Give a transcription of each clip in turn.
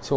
so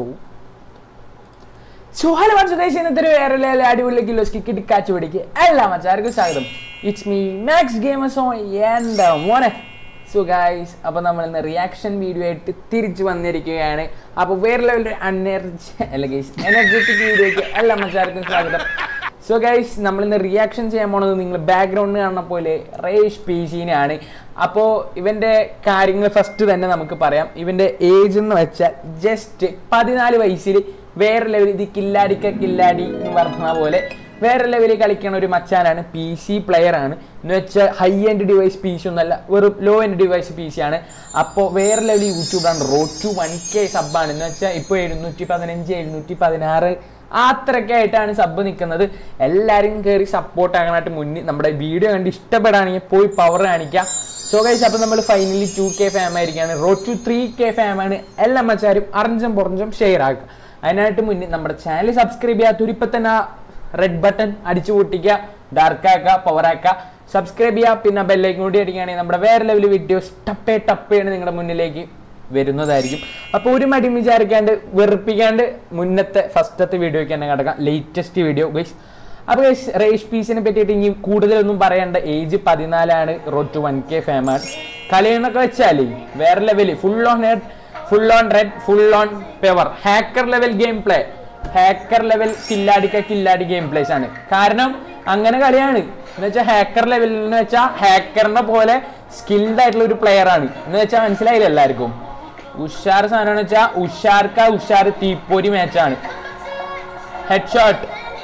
so hello മച്ചദേശം ഇന്നത്തെ ഒരു വേറെ ലെവൽ അടിപൊളി കിലോസ് കിട്ടി കാച്ചു പിടിക്ക് എല്ലാ മച്ചാർക്കും സ്വാഗതം it's me Max gamers on എന്താ മോനെ സോ ഗായ്സ് അപ്പോൾ നമ്മൾ ഇന്ന് റിയാക്ഷൻ വീഡിയോ ആയിട്ട് തിരിച്ചു വന്നിരിക്കുകയാണ് അപ്പോൾ വേറെ ലെവലിൽ അൺഎർജി അല്ല ഗൈസ് എനർജറ്റിക് വീഡിയോയ്ക്ക് എല്ലാ മച്ചാർക്കും സ്വാഗതം സോ ഗൈസ് നമ്മൾ ഇന്ന് റിയാക്ഷൻ ചെയ്യാൻ പോണത് നിങ്ങൾ ബാക്ക്ഗ്രൗണ്ട് കാണുന്ന പോലെ റേഷ് പി ജിനെയാണ് അപ്പോൾ ഇവൻ്റെ കാര്യങ്ങൾ ഫസ്റ്റ് തന്നെ നമുക്ക് പറയാം ഇവൻ്റെ ഏജ് എന്ന് വെച്ചാൽ ജസ്റ്റ് പതിനാല് വയസ്സിൽ വേറെ ലെവൽ ഇത് കില്ലാടിക്ക കില്ലാടി എന്ന് പറഞ്ഞ പോലെ വേറെ ലെവലിൽ കളിക്കുന്ന ഒരു മച്ചാനാണ് പി സി പ്ലെയർ ആണ് എന്ന് വെച്ചാൽ high end device P C ഒന്നല്ല വെറും low end device P C ആണ് അപ്പോൾ വേറെ ലെവൽ യൂട്യൂബാണ് റോഡ് ടു വൺ കെ സബ്ബാണ് എന്ന് വെച്ചാൽ ഇപ്പോൾ എഴുന്നൂറ്റി പതിനഞ്ച് എഴുന്നൂറ്റി പതിനാറ് അത്രയൊക്കെ ആയിട്ടാണ് സബ് നിൽക്കുന്നത് എല്ലാവരും കയറി സപ്പോർട്ട് ആകാനായിട്ട് മുന്നിൽ നമ്മുടെ വീഡിയോ കണ്ട് ഇഷ്ടപ്പെടുകയാണെങ്കിൽ പോയി പവർ കാണിക്കാം സോ ഗൈസ് അപ്പോൾ നമ്മൾ ഫൈനലി ടു കെ ഫാം ആയിരിക്കുകയാണ് റോഡ് ടു ത്രീ കെ ഫാമാണ് എല്ലാ മച്ചാരും അറിഞ്ചും പുറഞ്ചും ഷെയർ ആക്കുക അതിനായിട്ട് മുന്നിൽ നമ്മുടെ ചാനൽ സബ്സ്ക്രൈബ് ചെയ്യാത്ത ഇപ്പം തന്നെ ആ റെഡ് ബട്ടൺ അടിച്ചു പൊട്ടിക്കുക ഡാർക്ക് ആക്കുക പവർ ആക്കുക സബ്സ്ക്രൈബ് ചെയ്യുക പിന്നെ ബെല്ലൈക്കും കൂടി അടിക്കുകയാണെങ്കിൽ നമ്മുടെ വേറെ ലെവൽ വീഡിയോസ് ടപ്പേ ടപ്പേണ് നിങ്ങളുടെ മുന്നിലേക്ക് വരുന്നതായിരിക്കും അപ്പോൾ ഒരു മടി വിചാരിക്കാണ്ട് വെറുപ്പിക്കാണ്ട് മുന്നത്തെ ഫസ്റ്റത്തെ വീഡിയോയ്ക്ക് തന്നെ കിടക്കാം ലേറ്റസ്റ്റ് വീഡിയോ ഗൈസ് അപ്പോൾ ഗൈസ് റേഷ് പീസിനെ പറ്റിയിട്ട് ഇനി കൂടുതലൊന്നും പറയേണ്ട ഏജ് പതിനാലാണ് റോഡ് ടു വൺ കെ ഫേമാണ് കളിയെന്നൊക്കെ വെച്ചാലേ വേറെ level full on head full on red full on power hacker level game play hacker level കില്ലാടിക്ക കില്ലാടി ഗെയിം പ്ലേസ് ആണ് കാരണം അങ്ങനെ കളിയാണ് എന്ന് വെച്ചാൽ ഹാക്കർ ലെവലിൽ എന്ന് വെച്ചാൽ ഹാക്കറിനെ പോലെ സ്കിൽഡ് ആയിട്ടുള്ള ഒരു പ്ലെയർ ആണ് എന്ന് വെച്ചാൽ മനസ്സിലായില്ല എല്ലാവർക്കും ഉഷാർ സാധനം വെച്ചാൽ ഉഷാർക്ക ഉഷാർ തീപ്പോരി മാച്ചാണ് head shot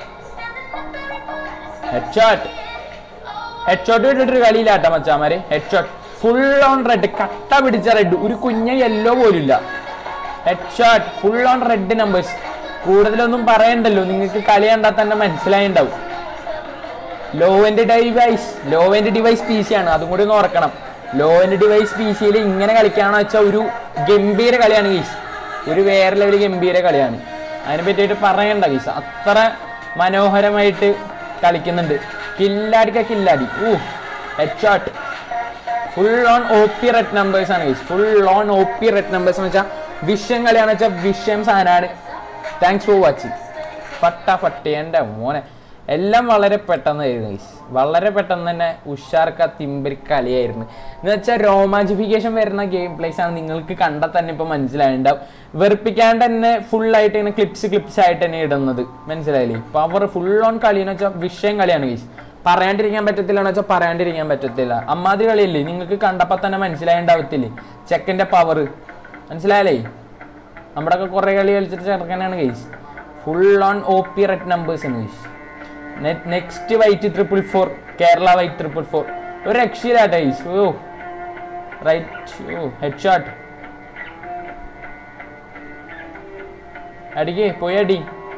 head shot head shot വിട്ടിട്ടൊരു കളിയില്ലാട്ടോ മച്ചാമാര് head shot full on red കട്ട പിടിച്ച റെഡ് ഒരു കുഞ്ഞ യെല്ലോ പോലില്ല head shot full on red numbers കൂടുതലൊന്നും പറയണ്ടല്ലോ നിങ്ങൾക്ക് കളി കണ്ടാൽ തന്നെ മനസ്സിലായിണ്ടാവും low end device low end device P C ആണ് അതും കൂടി ഒന്ന് ഓർക്കണം ലോ എൻഡ് ഡിവൈസ് പി സിയിൽ ഇങ്ങനെ കളിക്കാന്ന് വെച്ചാൽ ഒരു ഗംഭീര കളിയാണ് ഗീസ് ഒരു വേറെ ലെവൽ ഗംഭീര കളിയാണ് അതിനെ പറ്റിയിട്ട് പറയണ്ട ഗീസ് അത്ര മനോഹരമായിട്ട് കളിക്കുന്നുണ്ട് കില്ലാടിക്ക കില്ലാടി ഊ head shot full on O P red numbers ആണ് guys full on O P red numbers എന്ന് വെച്ചാൽ വിഷയം കളിയാണെന്ന് വെച്ചാൽ വിഷയം സാധനമാണ് താങ്ക്സ് ഫോർ വാച്ചിങ് ഫട്ട ഫട്ട എൻ്റെ മോനെ എല്ലാം വളരെ പെട്ടെന്നായിരുന്നു ഗൈസ് വളരെ പെട്ടെന്ന് തന്നെ ഉഷാർക്ക തിമ്പരി കളിയായിരുന്നു എന്ന് വെച്ചാൽ രോമാഞ്ചിഫിക്കേഷൻ വരുന്ന ഗെയിം പ്ലേസ് ആണ് നിങ്ങൾക്ക് കണ്ടാൽ തന്നെ ഇപ്പൊ മനസ്സിലായിട്ടുണ്ടാവും വെറുപ്പിക്കാണ്ട് തന്നെ ഫുൾ ആയിട്ട് ഇങ്ങനെ ക്ലിപ്സ് ക്ലിപ്സ് ആയിട്ട് തന്നെ ഇടുന്നത് മനസ്സിലായില്ലേ പവർ ഫുൾ ഓൺ കളി എന്ന് വെച്ചാൽ വിഷയം കളിയാണ് ഗൈസ് പറയാണ്ടിരിക്കാൻ പറ്റത്തില്ല എന്ന് വെച്ചാൽ പറയാണ്ടിരിക്കാൻ പറ്റത്തില്ല അമ്മാതിരി കളിയല്ലേ നിങ്ങൾക്ക് കണ്ടപ്പോൾ തന്നെ മനസ്സിലായിണ്ടാവത്തില്ലേ ചെക്കൻ്റെ പവർ മനസ്സിലായല്ലേ നമ്മുടെ ഒക്കെ കുറേ കളി കളിച്ചിട്ട് ചെറുക്കനാണ് guys full on O P red numbers ആണ് guys next white triple four Kerala white triple four ഒരു രക്ഷയിലാട്ടെ guys oh right oh head shot അടിക്കേ പോയി അടി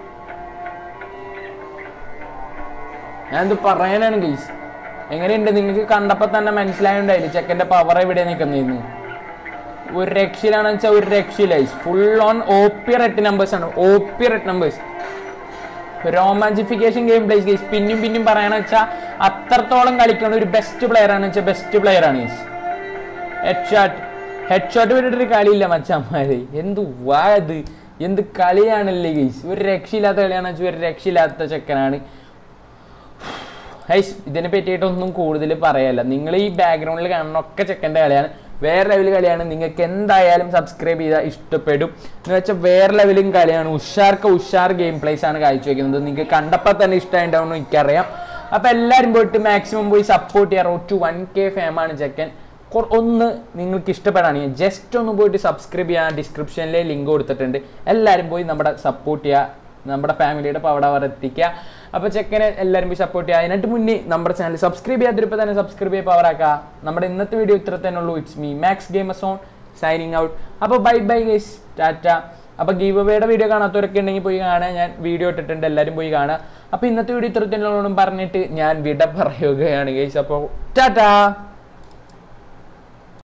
ഞാനെന്ത് പറയാനാണ് ഗൈസ് എങ്ങനെയുണ്ട് നിങ്ങൾക്ക് കണ്ടപ്പോൾ തന്നെ മനസ്സിലായുണ്ടായില്ലേ ചെക്കൻ്റെ പവർ എവിടെ നിൽക്കുന്നതെന്ന് ഒരു രക്ഷയിലാണെന്ന് വെച്ചാൽ ഒരു രക്ഷയില്ല full on O P red numbers ആണ് ഒ പി റെഡ് നമ്പേഴ്സ് രോമാഞ്ചിഫിക്കേഷൻ ഗെയിം പ്ലേസ് ഗെയ്സ് പിന്നും പിന്നും പറയാന്ന് വെച്ചാൽ അത്രത്തോളം കളിക്കുന്ന ഒരു ബെസ്റ്റ് പ്ലെയർ ആണ് വെച്ചാൽ ബെസ്റ്റ് പ്ലെയർ ആണ് guys head shot head shot വിട്ടിട്ടൊരു കളിയില്ല മച്ചന്മാര് എന്ത് വാ ഇത് എന്ത് കളിയാണല്ലേ ഗെയ്സ് ഒരു രക്ഷയില്ലാത്ത കളിയാണെന്ന് വെച്ചാൽ ഒരു രക്ഷയില്ലാത്ത ചെക്കനാണ് ഹൈസ് ഇതിനെ പറ്റിയിട്ടൊന്നും കൂടുതൽ പറയല്ല നിങ്ങൾ ഈ ബാക്ക്ഗ്രൗണ്ടിൽ കാണുന്ന ഒക്കെ ചെക്കൻ്റെ കളിയാണ് വേറെ ലെവൽ കളിയാണ് നിങ്ങൾക്ക് എന്തായാലും സബ്സ്ക്രൈബ് ചെയ്താൽ ഇഷ്ടപ്പെടും എന്ന് വെച്ചാൽ വേറെ ലെവലും കളിയാണ് ഉഷാർക്ക് ഉഷാർ ഗെയിം പ്ലേസ് ആണ് കാഴ്ചവെക്കുന്നത് നിങ്ങൾക്ക് കണ്ടപ്പോൾ തന്നെ ഇഷ്ടമായിട്ടുണ്ടാവുമെന്ന് എനിക്കറിയാം അപ്പോൾ എല്ലാവരും പോയിട്ട് മാക്സിമം പോയി സപ്പോർട്ട് ചെയ്യാം റോഡ് ടു വൺ കെ ഫാമാണ് ചെക്കൻ ഒന്ന് നിങ്ങൾക്ക് ഇഷ്ടപ്പെടാണെങ്കിൽ ജസ്റ്റ് ഒന്ന് പോയിട്ട് സബ്സ്ക്രൈബ് ചെയ്യാൻ ഡിസ്ക്രിപ്ഷനിലെ ലിങ്ക് കൊടുത്തിട്ടുണ്ട് എല്ലാവരും പോയി നമ്മുടെ സപ്പോർട്ട് ചെയ്യുക നമ്മുടെ ഫാമിലിയുടെ പവർ അവർ എത്തിക്കുക അപ്പോൾ ചെക്കനെ എല്ലാവരും പോയി സപ്പോർട്ട് ചെയ്യുക അതിനായിട്ട് മുന്നേ നമ്മുടെ ചാനൽ സബ്സ്ക്രൈബ് ചെയ്യാതിരിപ്പോൾ തന്നെ സബ്സ്ക്രൈബ് ചെയ്ത് പവർ ആക്കുക നമ്മുടെ ഇന്നത്തെ വീഡിയോ ഇത്ര തന്നെ ഉള്ളൂ it's me Max gamers on signing out അപ്പോൾ ബൈ ബൈ ഗൈസ് ടാറ്റ അപ്പോൾ ഗീവ് അവയുടെ വീഡിയോ കാണാത്തവരൊക്കെ ഉണ്ടെങ്കിൽ പോയി കാണുക ഞാൻ വീഡിയോ ഇട്ടിട്ടുണ്ട് എല്ലാവരും പോയി കാണുക അപ്പോൾ ഇന്നത്തെ വീഡിയോ ഇത്ര തന്നെ ഉള്ളൂ പറഞ്ഞിട്ട് ഞാൻ വിട പറയുകയാണ് ഗൈസ് അപ്പോൾ ടാറ്റ